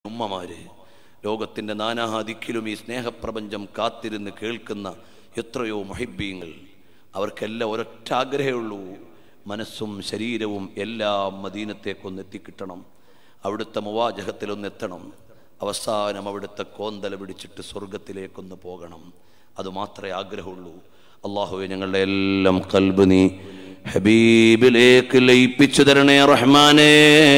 ഉമ്മമാര് ലോകത്തിൻ്റെ നാനാദിക്കിലും ഈ സ്നേഹപ്രപഞ്ചം കാത്തിരുന്ന് കേൾക്കുന്ന എത്രയോ മഹിബീങ്ങൾ അവർക്കെല്ലാം ഒരൊറ്റ ആഗ്രഹമുള്ളൂ മനസ്സും ശരീരവും എല്ലാം മദീനത്തേക്കൊന്ന് എത്തിക്കിട്ടണം അവിടുത്തെ മുവാജഹത്തിലൊന്ന് എത്തണം അവസാനം അവിടുത്തെ കോന്തല പിടിച്ചിട്ട് സ്വർഗത്തിലേക്കൊന്ന് പോകണം അത് മാത്രമേ ആഗ്രഹമുള്ളൂ അള്ളാഹുവെ ഞങ്ങളുടെ എല്ലാം കൽബ് നീ ഹബീബിലേക്ക് ലയിപ്പിച്ചു തരണേ റഹ്മാനേ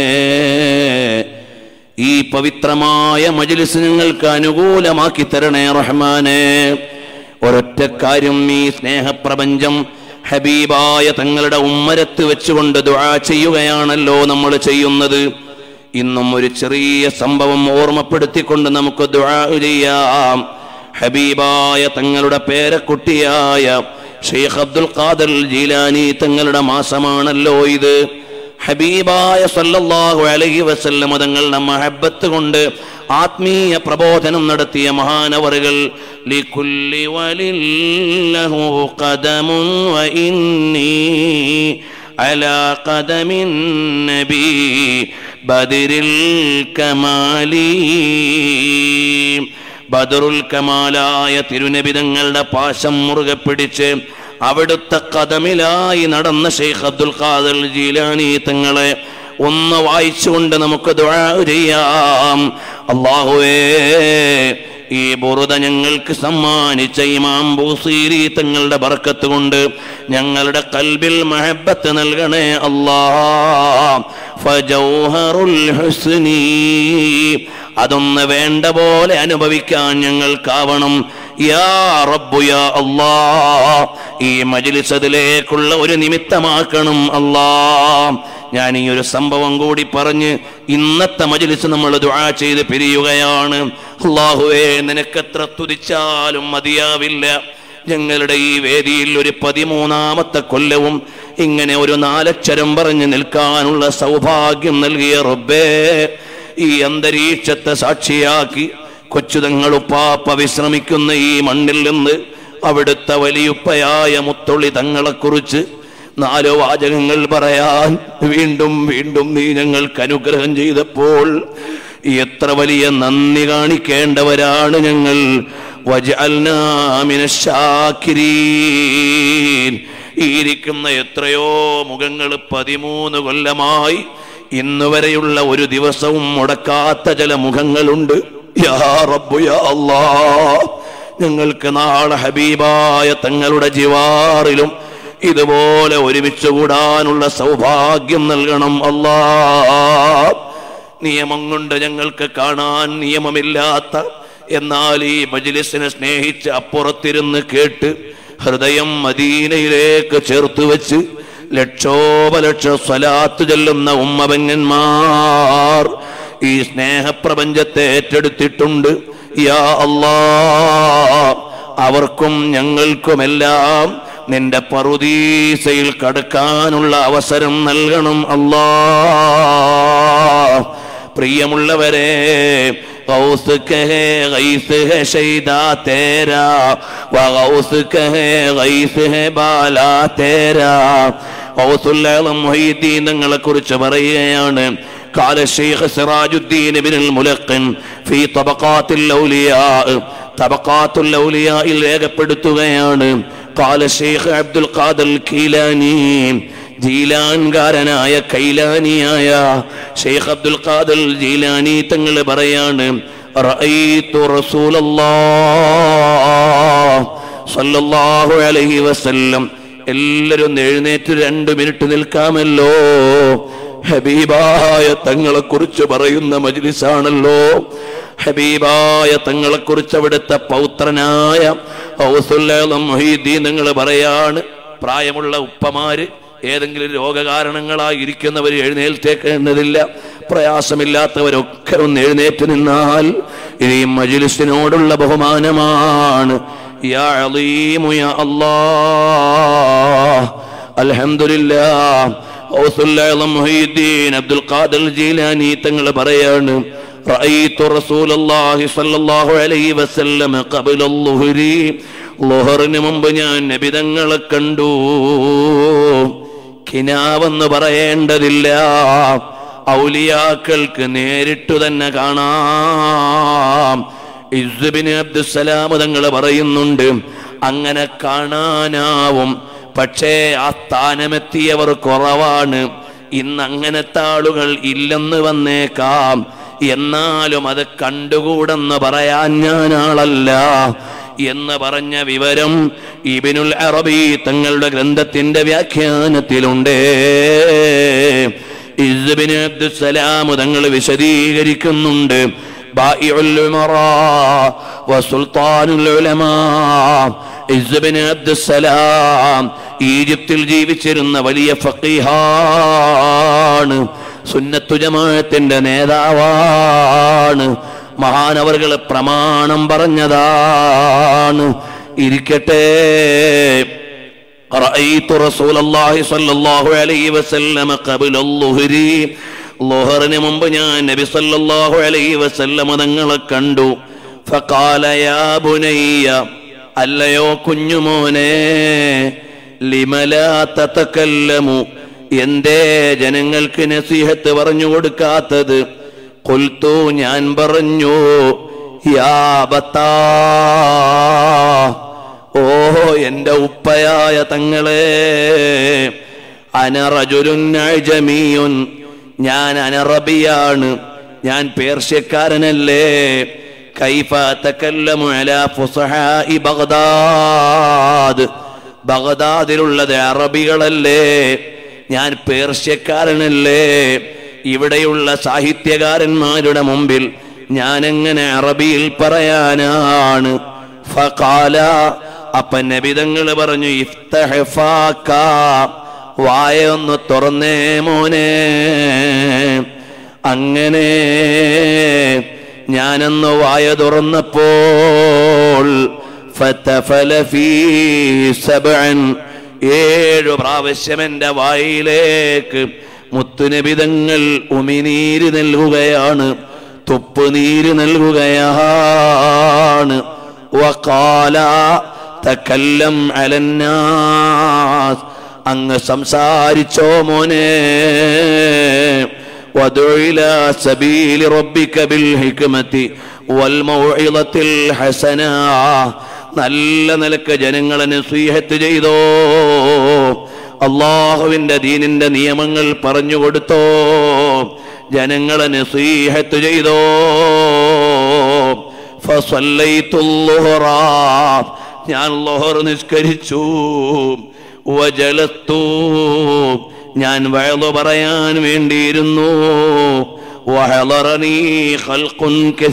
ഈ പവിത്രമായ മജ്ലിസ് നിങ്ങൾക്ക് അനുകൂലമാക്കി തരണേ റഹ്മാനെ ഒരൊറ്റ കാര്യം ഈ സ്നേഹപ്രപഞ്ചം ഹബീബായ തങ്ങളുടെ ഉമ്മരത്ത് വെച്ചുകൊണ്ട് ദുആ ചെയ്യുകയാണല്ലോ നമ്മൾ ചെയ്യുന്നത് ഇന്നും ഒരു ചെറിയ സംഭവം ഓർമ്മപ്പെടുത്തിക്കൊണ്ട് നമുക്ക് ദുആ ചെയ്യാം ഹബീബായ തങ്ങളുടെ പേരക്കുട്ടിയായ ഷെയ്ഖ് അബ്ദുൽ ഖാദർ ജീലാനി തങ്ങളുടെ മാസമാണല്ലോ ഇത് ഹബീബായ സല്ലല്ലാഹു അലൈഹി വസല്ലം തങ്ങളുടെ മഹബത്ത് കൊണ്ട് ആത്മീയ പ്രബോധനം നടത്തിയ മഹാനവറുകൾ ലികുല്ലി വലില്ലഹു ഖദമുൻ വഇന്നി അലാ ഖദമിൻ നബി ബദരിൽ കമാലി ബദറുൽ കമാലായ തിരുനബിതങ്ങളുടെ പാശം മുറുകെ പിടിച്ച് അവിടുത്തെ കഥമിലായി നടന്ന ഷെയ്ഖ് അബ്ദുൽ ഖാദർ ജീലാനി തങ്ങളെ ഒന്ന് വായിച്ചുകൊണ്ട് നമുക്ക് ദുആ ചെയ്യാം അള്ളാഹുവേ ഈ ബുറുദ ഞങ്ങൾക്ക് സമ്മാനിച്ച ഇമാം ബൂസീരി തങ്ങളുടെ ബർക്കത്ത് കൊണ്ട് ഞങ്ങളുടെ കൽബിൽ മഹബത്ത് നൽകണേ അല്ലാ ഫജൗഹറുൽ ഹുസ്നി അതൊന്ന് വേണ്ട പോലെ അനുഭവിക്കാൻ ഞങ്ങൾക്കാവണം യാ റബ്ബു യാ അല്ലാ ഈ മജ്ലിസതിലേക്കുള്ള ഒരു നിമിത്തമാക്കണം അല്ലാ ഞാൻ ഈ ഒരു സംഭവം കൂടി പറഞ്ഞ് ഇന്നത്തെ മജ്ലിസ് നമ്മൾ ദുആ ചെയ്ത് പിരിയുകയാണ് അള്ളാഹുവേ നിനക്കെത്ര തുതിച്ചാലും മതിയാവില്ല ഞങ്ങളുടെ ഈ വേദിയിൽ ഒരു പതിമൂന്നാമത്തെ കൊല്ലവും ഇങ്ങനെ ഒരു നാലക്ഷരം പറഞ്ഞ് നിൽക്കാനുള്ള സൗഭാഗ്യം നൽകിയ റബ്ബേ ഈ അന്തരീക്ഷത്തെ സാക്ഷിയാക്കി കൊച്ചുതങ്ങളുപ്പാപ്പ വിശ്രമിക്കുന്ന ഈ മണ്ണിൽ നിന്ന് അവിടുത്തെ വലിയുപ്പയായ മുത്തൊളി തങ്ങളെക്കുറിച്ച് നാലോ വാചകങ്ങൾ പറയാൻ വീണ്ടും വീണ്ടും നീ ഞങ്ങൾക്ക് അനുഗ്രഹം ചെയ്തപ്പോൾ എത്ര വലിയ നന്ദി കാണിക്കേണ്ടവരാണ് ഞങ്ങൾ വജഅൽനാ മിനശ്ശാക്കിരീൻ. ഈ ഇരിക്കുന്ന എത്രയോ മുഖങ്ങൾ പതിമൂന്ന് കൊല്ലമായി ഇന്ന് വരെയുള്ള ഒരു ദിവസവും മുടക്കാത്ത ചില മുഖങ്ങളുണ്ട് യാ റബ്ബു യാ അല്ലാ ഞങ്ങൾക്ക് നാളെ ഹബീബായ തങ്ങളുടെ ജിവാറിലും ഇതുപോലെ ഒരുമിച്ച് കൂടാനുള്ള സൗഭാഗ്യം നൽകണം അല്ലാ നിയമം കൊണ്ട് ഞങ്ങൾക്ക് കാണാൻ നിയമമില്ലാത്ത എന്നാൽ ഈ മജ്ലിസിനെ സ്നേഹിച്ച് അപ്പുറത്തിരുന്ന് കേട്ട് ഹൃദയം മദീനയിലേക്ക് ചേർത്ത് വെച്ച് ലക്ഷോപലക്ഷ സ്വലാത്ത് ചെല്ലുന്ന ഉമ്മപെങ്ങന്മാർ ഈ സ്നേഹപ്രപഞ്ചത്തെ ഏറ്റെടുത്തിട്ടുണ്ട് യാ അല്ലാ അവർക്കും ഞങ്ങൾക്കുമെല്ലാം നിന്റെ പറുദീസയിൽ കടക്കാനുള്ള അവസരം നൽകണം അല്ലാ പ്രിയമുള്ളവരെ गौस कहे गैस है शैदा तेरा व गौस कहे गैस है ബാലാ തേരാ ഗൗസുല്ലം മൊഹീദ്ദീൻ തങ്ങളെ കുറിച്ച് പറയുകയാണ് قال الشيخ سراج الدين بن الملقن في طبقات الأولياء طبقات الأولياء രേഖപ്പെടുത്തുകയാണ് قال الشيخ عبد القادر الكيلاني ജീലാൻകാരനായ കൈലാനിയായ ഷെയ്ഖ് അബ്ദുൽ ഖാദർ ജീലാനി തങ്ങൾ പറയാണ് റഅയ്തു റസൂലല്ലാഹ് സല്ലല്ലാഹു അലൈഹി വസല്ലം എല്ലാവരും ഒന്ന് എഴുന്നേറ്റ് രണ്ട് മിനിറ്റ് നിൽക്കാമല്ലോ ഹബീബായ തങ്ങളെ കുറിച്ച് പറയുന്ന മജ്ലിസാണല്ലോ ഹബീബായ തങ്ങളെ കുറിച്ച് അവിടുത്തെ പൗത്രനായ ഔസുല്ലം മൊഹീദ്ദീൻ നിങ്ങൾ പറയാണ് പ്രായമുള്ള ഉപ്പമാര് ഏതെങ്കിലും രോഗകാരണങ്ങളായി ഇരിക്കുന്നവർ എഴുന്നേൽത്തേക്കേണ്ടതില്ല പ്രയാസമില്ലാത്തവരൊക്കെ ഒന്ന് എഴുന്നേറ്റ് നിന്നാൽ ഇത് ഈ മജിലിസിനോടുള്ള ബഹുമാനമാണ് യാ അലീമു യാ അല്ലാഹ് അൽഹംദുലില്ലാ ഔസുല്ലം മുഹീദ്ദീൻ അബ്ദുൽ ഖാദർ ജീലാനി തങ്ങൾ പറയാണ് റഅയ്തു റസൂലുള്ളാഹി സ്വല്ലല്ലാഹു അലൈഹി വസല്ലം ഖബല الظهരി ളുഹറിന് മുമ്പ് ഞാൻ നബിതങ്ങളെ കണ്ടു കിനാവെന്ന് പറയേണ്ടതില്ല ഔലിയാക്കൾക്ക് നേരിട്ടു തന്നെ കാണാം ഇസ്ബിന് അബ്ദുസലാം തങ്ങൾ പറയുന്നുണ്ട് അങ്ങനെ കാണാനാവും പക്ഷേ ആ സ്ഥാനമെത്തിയവർ കുറവാണ് ഇന്ന് അങ്ങനത്തെ ആളുകൾ ഇല്ലെന്ന് വന്നേക്കാം എന്നാലും അത് കണ്ടുകൂടെന്ന് പറയാൻ ഞാൻ ആളല്ല എന്ന് പറഞ്ഞ വിവരം ഇബിനുൽ അറബി തങ്ങളുടെ ഗ്രന്ഥത്തിന്റെ വ്യാഖ്യാനത്തിലുണ്ട് ഇസ്ബിന് അബ്ദുസലാം തങ്ങൾ വിശദീകരിക്കുന്നുണ്ട് ബായിഉൽ ഉമറാ വസുൽത്താനുൽ ഉലമാ ഇസ്ബിന് അബ്ദുസലാം ഈജിപ്തിൽ ജീവിച്ചിരുന്ന വലിയ ഫക്കീഹാണ് സുന്നത്തു ജമാഅത്തിന്റെ നേതാവാണ് മഹാനവറുകൾ പ്രമാണം പറഞ്ഞതാണ് ഇരിക്കട്ടെ رأيت رسول الله صلى الله عليه وسلم قبل الظهر ലുഹറിന് മുമ്പ് ഞാൻ നബി സല്ലല്ലാഹു അലൈഹി വസല്ലമ തങ്ങളെ കണ്ടു ഫഖാല യാ ബുനയ്യ അല്ലയോ കുഞ്ഞുമോനെ ലിമലാ തതകല്ലമു എന്തേ ജനങ്ങൾക്ക് നസീഹത്ത് പറഞ്ഞു കൊടുക്കാത്തത് കൊൽത്തു ഞാൻ പറഞ്ഞു യാ ബത്താ ഓഹോ എന്റെ ഉപ്പയായ തങ്ങളെ അനറജുലുൻ അജമിയുൻ ഞാൻ അനറബിയാണ് ഞാൻ പേർഷ്യക്കാരനല്ലേ കൈഫ തക്കല്ലമു അലാ ഫുസഹാഇ ബഗ്ദാദ് ബഗ്ദാദിലുള്ളത് അറബികളല്ലേ ഞാൻ പേർഷ്യക്കാരനല്ലേ ഇവിടെയുള്ള സാഹിത്യകാരന്മാരുടെ മുമ്പിൽ ഞാൻ എങ്ങനെ അറബിയിൽ പറയാനാണ് ഫഖാല അപ്പൻ നബിതങ്ങൾ പറഞ്ഞു ഇഫ്തഹ് ഫാക്ക വായ ഒന്ന് തുറന്നേ മോനെ അങ്ങനെ ഞാനന്ന് വായ തുറന്നപ്പോൾ ഫതഫല ഫീ സബ്അൻ ഏഴു പ്രാവശ്യം എൻ്റെ വായിലേക്ക് മുത്തുനബിതങ്ങൾ ഉമിനീര് നൽകുകയാണ് തുപ്പുനീര് നൽകുകയാണ് വക്കാല തക്കല്ലം അലന്നാസ് അങ്ങ് സംസാരിച്ചോ മോനെ وادع إلى سبيل ربك بالحكمة والموعظة الحسنة നല്ല നിലക്ക് ജനങ്ങളെ നസീഹത്ത് ചെയ്തോ അള്ളാഹുവിന്റെ ദീനിന്റെ നിയമങ്ങൾ പറഞ്ഞു കൊടുത്തോ ജനങ്ങളെ നസീഹത്ത് ചെയ്തോ ഫസല്ലൈത്തുൽ ളുഹറ. ഞാൻ ലോഹർ നിസ്കരിച്ചു വജലത്തു ഞാൻ വയലു പറയാൻ വേണ്ടിയിരുന്നു വഹളറനീ ഖൽഖുൻ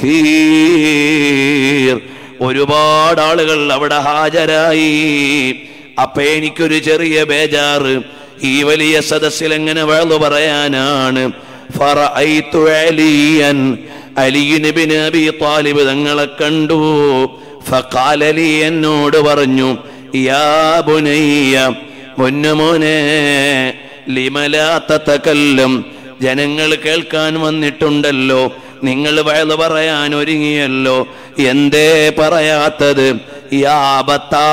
കസീർ ഒരുപാട് ആളുകൾ അവിടെ ഹാജരായി അപ്പൊ എനിക്കൊരു ചെറിയ ബേജാറ് ഈ വലിയ സദസ്സിൽ എങ്ങനെ വേളു പറയാനാണ് ഫറഅയ്തു അലിയൻ അലിയിന് ബിൻ അബി താലിബ് തങ്ങളെ കണ്ടു ഫഖാലലി എന്നോട് പറഞ്ഞു യാ ബുനയ്യ പൊന്നുമോനെ ലിമലാത്ത തകല്ലും ജനങ്ങൾ കേൾക്കാൻ വന്നിട്ടുണ്ടല്ലോ നിങ്ങൾ വയല് പറയാൻ ഒരുങ്ങിയല്ലോ എന്തേ പറയാത്തത് യാബത്താ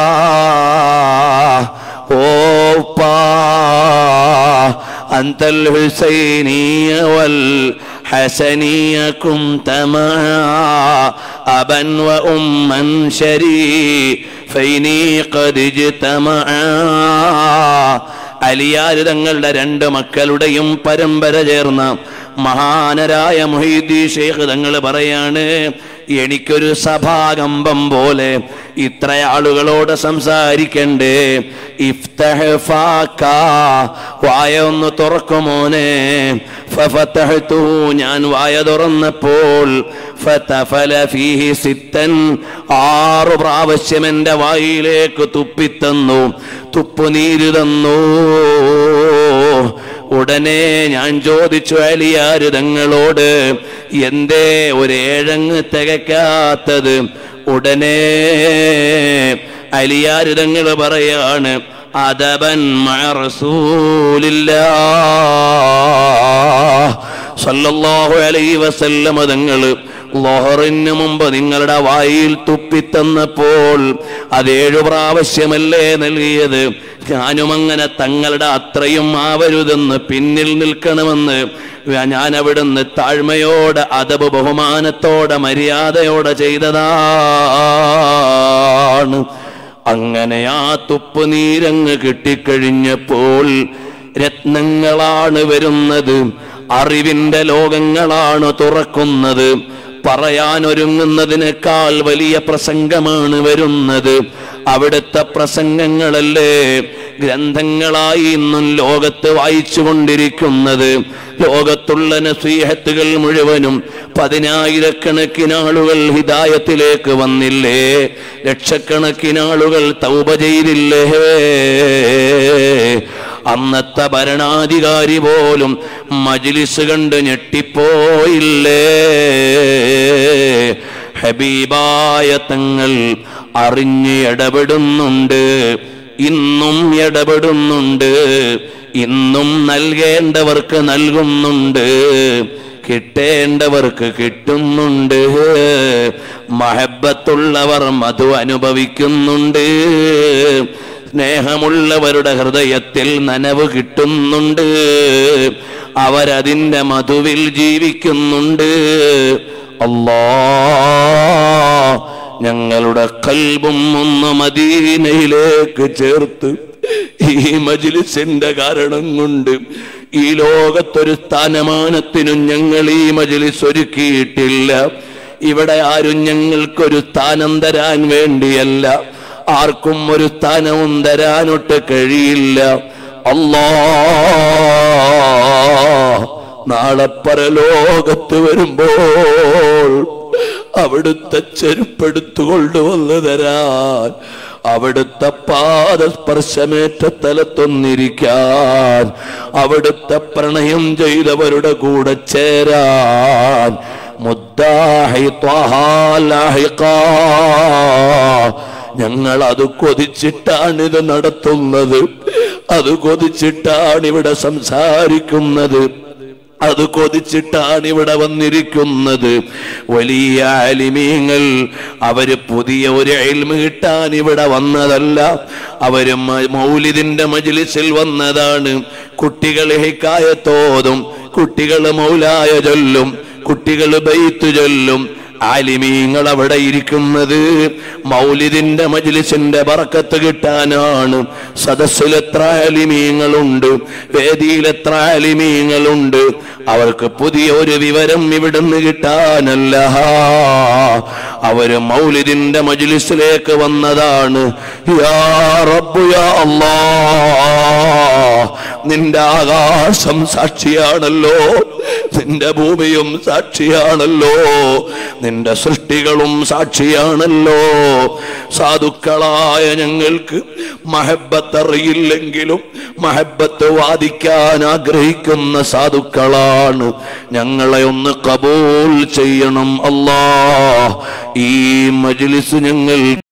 ഓപ്പാ أنت الحسيني والحسني كنت معا أبا وأما شريفين قد اجتمعا അലിയാര് തങ്ങളുടെ രണ്ട് മക്കളുടെയും പരമ്പര ചേർന്ന മഹാനരായ മൊഹീദി ഷേഖ് തങ്ങൾ പറയാണ് എനിക്കൊരു സഭാകമ്പം പോലെ ഇത്ര ആളുകളോട് സംസാരിക്കണ്ടേ ഇഫ്തഹ് ഫാക്ക വായ ഒന്ന് തുറക്കുമോനെ ഫഫതഹ്തു ഞാൻ വായ തുറന്നപ്പോൾ ഫതഫല ഫീഹി സിത്തൻ ആറു പ്രാവശ്യം എൻ്റെ വായിലേക്ക് തുപ്പിത്തന്നു തുപ്പുനീര് തന്നു ഉടനെ ഞാൻ ചോദിച്ചു അലിയാര് തങ്ങളോട് എന്തേ ഒരു ഏഴങ്ങ് തികക്കാത്തത് ഉടനെ അലിയാര് തങ്ങൾ പറയാണ് അതബൻ മഅ റസൂലില്ലാ സല്ലല്ലാഹു അലൈഹി വസല്ലമ തങ്ങൾ ലോഹറിന് മുമ്പ് നിങ്ങളുടെ വായിൽ തുപ്പിത്തന്നപ്പോൾ അതേഴു പ്രാവശ്യമല്ലേ നൽകിയത് ഞാനും അങ്ങനെ തങ്ങളുടെ അത്രയും ആവരുതെന്ന് പിന്നിൽ നിൽക്കണമെന്ന് ഞാൻ അവിടുന്ന് താഴ്മയോടെ അതബ് ബഹുമാനത്തോടെ മര്യാദയോടെ ചെയ്തതാണ് അങ്ങനെ ആ തുപ്പ് നീരങ്ങ് കിട്ടിക്കഴിഞ്ഞപ്പോൾ രത്നങ്ങളാണ് വരുന്നത് അറിവിന്റെ ലോകങ്ങളാണ് തുറക്കുന്നത് പറയാൻ ഒരുങ്ങുന്നതിനേക്കാൾ വലിയ പ്രസംഗമാണ് വരുന്നത് അവിടുത്തെ പ്രസംഗങ്ങളല്ലേ ഗ്രന്ഥങ്ങളായി ഇന്നും ലോകത്ത് വായിച്ചു കൊണ്ടിരിക്കുന്നത് ലോകത്തുള്ള നസീഹത്തുകൾ മുഴുവനും പതിനായിരക്കണക്കിന് ആളുകൾ ഹിദായത്തിലേക്ക് വന്നില്ലേ ലക്ഷക്കണക്കിന് ആളുകൾ തൗബ ചെയ്തില്ലേ അന്നത്തെ ഭരണാധികാരി പോലും മജ്ലിസ് കണ്ട് ഞെട്ടിപ്പോയില്ലേ ഹബീബായ തങ്ങൾ അറിഞ്ഞ് ഇടപെടുന്നുണ്ട് ഇന്നും ഇടപെടുന്നുണ്ട് ഇന്നും നൽകേണ്ടവർക്ക് നൽകുന്നുണ്ട് കിട്ടേണ്ടവർക്ക് കിട്ടുന്നുണ്ട് മഹബത്തുള്ളവർ മധു അനുഭവിക്കുന്നുണ്ട് സ്നേഹമുള്ളവരുടെ ഹൃദയത്തിൽ നനവ് കിട്ടുന്നുണ്ട് അവരതിൻ്റെ മധുവിൽ ജീവിക്കുന്നുണ്ട് അല്ലാ ഞങ്ങളുടെ കൽബും ഒന്ന് മദീനയിലേക്ക് ചേർത്ത് ഈ മജിലിസിന്റെ കാരണം കൊണ്ട് ഈ ലോകത്തൊരു സ്ഥാനമാനത്തിനും ഞങ്ങൾ ഈ മജിലിസ് ഒരുക്കിയിട്ടില്ല ഇവിടെ ആരും ഞങ്ങൾക്കൊരു സ്ഥാനം തരാൻ വേണ്ടിയല്ല ആർക്കും ഒരു സ്ഥാനവും തരാനൊട്ട് കഴിയില്ല അല്ലാ നാളെ പരലോകത്ത് വരുമ്പോൾ അവിടുത്തെ ചെരുപ്പെടുത്തു കൊണ്ടുവന്ന് തരാൻ അവിടുത്തെ പാദസ്പർശമേറ്റ തലത്തൊന്നിരിക്കാൻ അവിടുത്തെ പ്രണയം ചെയ്തവരുടെ കൂടെ ചേരാൻ മുദ്ദാഹി ത്വഹാലാഹിഖാ. ഞങ്ങൾ അത് കൊതിച്ചിട്ടാണ് ഇത് നടത്തുന്നത് അത് കൊതിച്ചിട്ടാണ് ഇവിടെ സംസാരിക്കുന്നത് അത് കൊതിച്ചിട്ടാണ് ഇവിടെ വന്നിരിക്കുന്നത് വലിയ അലിമീങ്ങൾ അവര് പുതിയ ഒരു എൽമ കിട്ടാൻ ഇവിടെ വന്നതല്ല അവര് മ- മൗലിദിന്റെ മജ്ലിസിൽ വന്നതാണ് കുട്ടികൾ ഹിക്കായത്തോതും കുട്ടികൾ മൗലായ ചൊല്ലും കുട്ടികൾ ബൈത്ത് ചൊല്ലും ആലിമീങ്ങൾ അവിടെ ഇരിക്കുന്നത് മൗലിദിന്റെ മജ്ലിസിന്റെ ബറക്കത്ത് കിട്ടാനാണ് സദസ്സിൽ എത്ര ആലിമീങ്ങളുണ്ട് വേദിയിൽ എത്ര ആലിമീങ്ങളുണ്ട് അവർക്ക് പുതിയ ഒരു വിവരം ഇവിടുന്ന് കിട്ടാനല്ല അവര് മൗലിദിന്റെ മജ്ലിസിലേക്ക് വന്നതാണ് യാ റബ്ബു യാ അല്ലാ നിന്റെ ആകാശം സാക്ഷിയാണല്ലോ നിന്റെ ഭൂമിയും സാക്ഷിയാണല്ലോ നിന്റെ സൃഷ്ടികളും സാക്ഷിയാണല്ലോ സാധുക്കളായ ഞങ്ങൾക്ക് മഹബത്ത് അറിയില്ലെങ്കിലും മഹബത്ത് വാദിക്കാൻ ആഗ്രഹിക്കുന്ന സാധുക്കളാണ് ഞങ്ങളെ ഒന്ന് കബൂൽ ചെയ്യണം അല്ലാ ഈ മജ്ലിസ് ഞങ്ങൾ